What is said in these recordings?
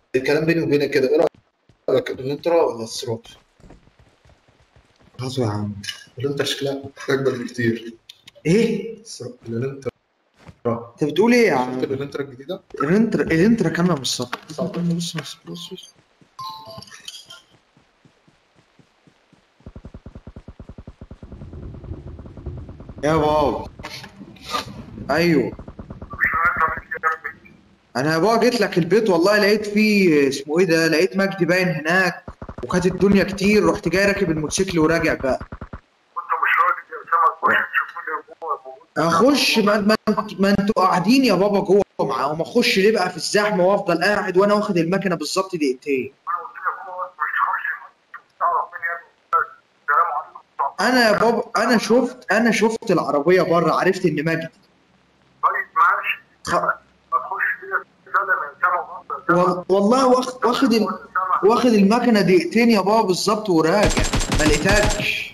الكلام بيني وبينك كده ايه رايك الانترا ولا السراب؟ خلاص يا عم الانتر شكلها اكبر بكتير ايه السراب الانتر انت بتقول ايه يا عم شفت الانتر الجديده؟ الانترا الانترا كامله مش صح صح. بص بص بص بص يا بابا ايوه انا يا بابا جيت لك البيت والله لقيت فيه اسمه ايه ده لقيت مجدي باين هناك وكانت الدنيا كتير رحت جاي راكب الموتوسيكل وراجع بقى وانت مش راجل يا اسامه تخش تشوف لي جوه اخش ما, ما, ما انتوا قاعدين يا بابا جوه معاهم اخش ليه بقى في الزحمه وافضل قاعد وانا واخد المكنه بالظبط دقيقتين انا قلت لك هو مش تخش تعرف مين يا ابني السلام عليكم انا يا بابا انا شفت انا شفت العربيه بره عرفت ان مجدي طيب ماشي خ... ما تخش فيها سلم يا اسامه وال- والله واخد واخد ال... واخد المكنه دقيقتين يا بابا بالظبط وراجع ما لقيتكش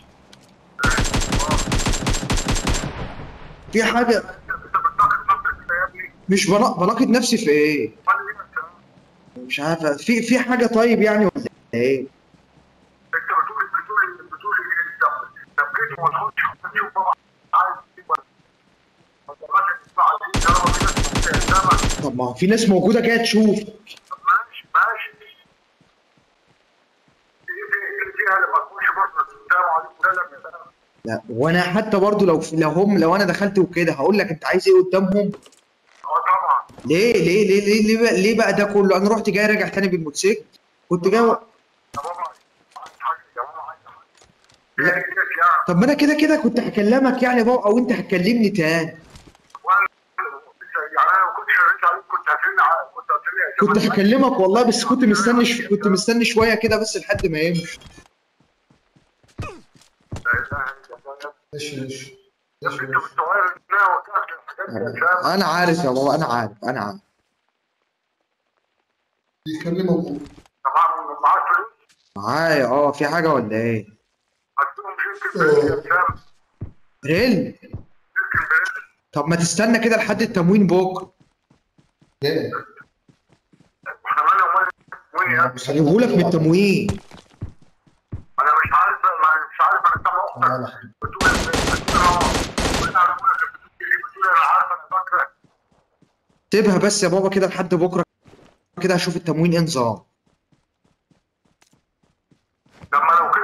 في حاجه انت بتناقض نفسك كده يا ابني مش بنا- بناقض نفسي في ايه امال ايه انت مش عارف في في حاجه طيب يعني ولا ايه انت بتقول بتقول بتقول انت طب جيت وما تخش تشوف بابا عايز ايه ولا ما تبقاش تسمع دي طالما في ناس يا اسامه طب ما في ناس موجوده جايه تشوف طب ماشي ماشي ايه في فيها لما تخش برضه السلام عليكم سلام يا سلام لا وانا حتى برضو لو لو هم لو انا دخلت وكده هقول لك انت عايز ايه قدامهم اه طبعا ليه ليه ليه ليه ليه بقى, ليه بقى ده كله انا رحت جاي راجع تاني بالموتوسيكل كنت جاي و- يا بابا عايز حاجه يا بابا عايز حاجه لا. ايه ليك يعني طب ما انا كده كده كنت هكلمك يعني بابا او انت هتكلمني تاني وانا يعني انا ما كنتش رنيت عليك كنت هترن على كنت هترن يا كنت شباب. هكلمك والله بس كنت مستني ش... كنت مستني شويه كده بس لحد ما يمشي لا اله الا الله ماشي ماشي يا ماشي ابني ماشي انت بتغير الدنيا وتاكل الحاجات دي يا شباب انا عارف يا بابا انا عارف انا عارف بيكلموا طبعا معاك فلوس معايا اه في حاجه ولا ايه هتكون شركه بريد يا شباب ريل شركه بريد طب ما تستنى كده لحد التموين بكره ليه؟ واحنا مالنا ومال وين يا ابني هجيبهولك من التموين انا مش عارف ما- مش عارف انا سامع لا اختك لا بتقول بتقول اه وانا عارف انك بتقول لي بتقول انا عارف انا فاكره سيبها بس يا بابا كده لحد بكره كده هشوف التموين ايه نظام لما لو